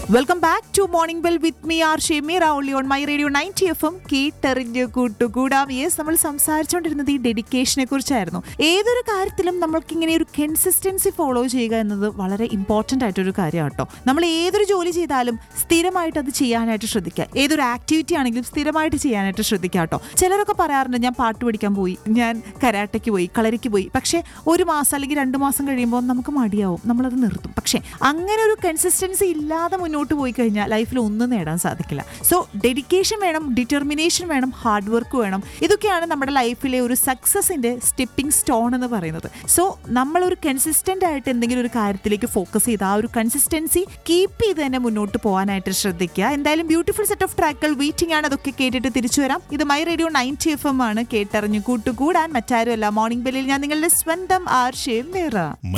welcome back to morning bell with me R Shemeer only on my radio ninety F M കേട്ടെറിഞ്ഞ് കൂട്ടുകൂടാം yes നമ്മൾ സംസാരിച്ചുകൊണ്ടിരുന്നത് ഈ ഡെഡിക്കേഷനെ കുറിച്ചായിരുന്നു ഏതൊരു കാര്യത്തിലും നമ്മൾക്ക് ഇങ്ങനെ ഒരു കൺസിസ്റ്റൻസി ഫോളോ ചെയ്യുക എന്നത് വളരെ ഇമ്പോർട്ടൻ്റ് ആയിട്ടൊരു കാര്യമാണ് കേട്ടോ നമ്മൾ ഏതൊരു ജോലി ചെയ്താലും സ്ഥിരമായിട്ട് അത് ചെയ്യാനായിട്ട് ശ്രദ്ധിക്കുക ഏതൊരു ആക്ടിവിറ്റി ആണെങ്കിലും സ്ഥിരമായിട്ട് ചെയ്യാനായിട്ട് ശ്രദ്ധിക്കുക കേട്ടോ ചിലരൊക്കെ പറയാറുണ്ട് ഞാൻ പാട്ട് പഠിക്കാൻ പോയി ഞാൻ കരാട്ടയ്ക്ക് പോയി കളരിക്ക് പോയി പക്ഷേ ഒരു മാസം അല്ലെങ്കിൽ രണ്ട് മാസം കഴിയുമ്പോൾ നമുക്ക് മടിയാവും നമ്മളത് നിർത്തും പക്ഷേ അങ്ങനെ ഒരു കൺസിസ്റ്റൻസി ഇല്ലാതെ മുന്നോട്ട് പോയി കഴിഞ്ഞാൽ ലൈഫിൽ ഒന്നും നേടാൻ സാധിക്കില്ല സോ ഡെഡിക്കേഷൻ വേണം ഡിറ്റർമിനേഷൻ വേണം ഹാർഡ് വർക്ക് വേണം ഇതൊക്കെയാണ് നമ്മുടെ ലൈഫിലെ ഒരു സക്സസിന്റെ സ്റ്റെപ്പിംഗ് സ്റ്റോൺ എന്ന് പറയുന്നത് സോ നമ്മൾ ഒരു കൺസിസ്റ്റന്റ് ആയിട്ട് എന്തെങ്കിലും ഒരു കാര്യത്തിലേക്ക് ഫോക്കസ് ചെയ്ത് ആ ഒരു കൺസിസ്റ്റൻസി കീപ്പ് ചെയ്ത് തന്നെ മുന്നോട്ട് പോകാനായിട്ട് ശ്രദ്ധിക്കുക എന്തായാലും ബ്യൂട്ടിഫുൾ സെറ്റ് ഓഫ് ട്രാക്കുകൾ വെയിറ്റിംഗ് ആണ് അതൊക്കെ കേട്ടിട്ട് തിരിച്ചു വരാം ഇത് my radio ninety F M ആണ് കേട്ടറിഞ്ഞു കൂട്ടുകൂടാൻ മറ്റാരുമല്ല മോർണിംഗ് ബെല്ലിൽ ഞാൻ നിങ്ങളുടെ സ്വന്തം ആർഷയും വേറ